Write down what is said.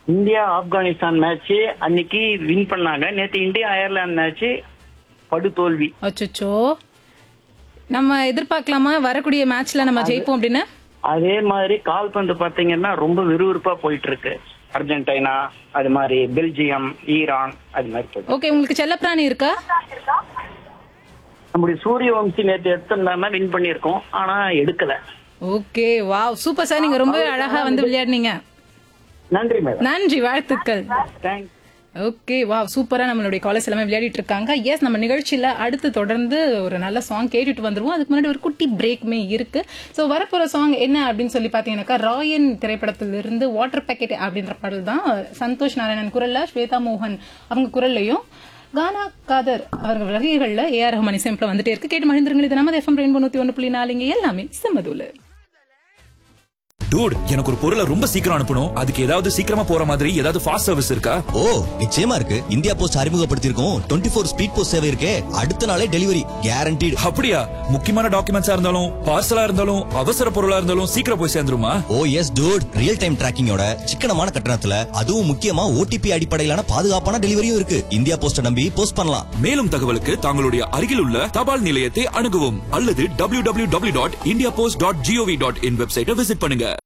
India Afghanistan match அன்னைக்கு win பண்ணாங்க நேத்து இந்தியா அயர்லாந்து மேட்ச் படு தோல்வி அச்சோ நம்ம எதிர்பார்க்கலாமா வரக்கூடிய மேட்ச்ல நம்ம ஜெயிப்போம் அப்படின்னு அதே மாதிரி கால்பந்து பாத்தீங்கன்னா ரொம்ப விறுவிறுப்பா போயிட்டு இருக்கு அர்ஜென்டினா அது மாதிரி பெல்ஜியம் ஈரான் அது மாதிரி போயிட்டு ஓகே உங்களுக்கு செல்லப்பிராணி இருக்கா நம்முடைய சூரிய வம்சி நேற்று எடுத்திருந்தாருன்னா வின் பண்ணியிருக்கோம் ஆனா எடுக்கல ஓகே வாவ் சூப்பர் சார் நீங்க ரொம்ப அழகா வந்து விளையாடுனீங்க நன்றி மேடம் நன்றி வாழ்த்துக்கள் தேங்க்ஸ் ஓகே வா சூப்பரா நம்மளுடைய காலேஜ் எல்லாமே விளையாடிட்டு இருக்காங்க எஸ் நம்ம நிகழ்ச்சியில அடுத்து தொடர்ந்து ஒரு நல்ல சாங் கேட்டுட்டு வந்துருவோம் அதுக்கு முன்னாடி ஒரு குட்டி பிரேக்மே இருக்கு ஸோ வரப்போற சாங் என்ன அப்படின்னு சொல்லி பாத்தீங்கன்னாக்கா ராயன் திரைப்படத்திலிருந்து வாட்டர் பேக்கெட் அப்படின்ற பாடல் தான் சந்தோஷ் நாராயணன் குரல்ல ஸ்வேதா மோகன் அவங்க குரல்லையும் கானா காதர் அவர்கள் வகைகள்ல ஏஆர் ரஹ்மான் இசையமைப்புல வந்துட்டே இருக்கு கேட்டு மகிழ்ந்துருங்கள் இது நமது எஃப்எம் ரெயின்போ நூத்தி ஒன்று புள்ளி நாலுங்க எல்லாமே சிம்மதூல டூட் எனக்கு ஒரு பொருளை ரொம்ப சீக்கிரம் அனுப்பணும் அதுக்கு ஏதாவது சீக்கிரமா போற மாதிரி ஏதாவது ஃபாஸ்ட் சர்வீஸ் இருக்கா ஓ நிச்சயமா இருக்கு இந்தியா போஸ்ட் அறிமுகப்படுத்தியிருக்கோம் டுவெண்ட்டி ஃபோர் ஸ்பீட் போஸ்ட் சேவை இருக்கே அடுத்த நாளே டெலிவரி கேரண்டீடு அப்படியா முக்கியமான டாக்குமெண்ட்ஸா இருந்தாலும் பார்சலா இருந்தாலும் அவசர பொருளா இருந்தாலும் சீக்கிரம் போய் சேர்ந்துருமா oh yes dude real time டிராக்கிங்கோட சிக்கனமான கட்டணத்துல அதுவும் முக்கியமா ஓடிபி அடிப்படையிலான பாதுகாப்பான டெலிவரியும் இருக்கு இந்தியா போஸ்ட நம்பி போஸ்ட் பண்ணலாம் மேலும் தகவலுக்கு தங்களுடைய அருகில் உள்ள தபால் நிலையத்தை அணுகவும் அல்லது www.indiapost.gov.in டாட் வெப்சைட்டை விசிட் பண்ணுங்க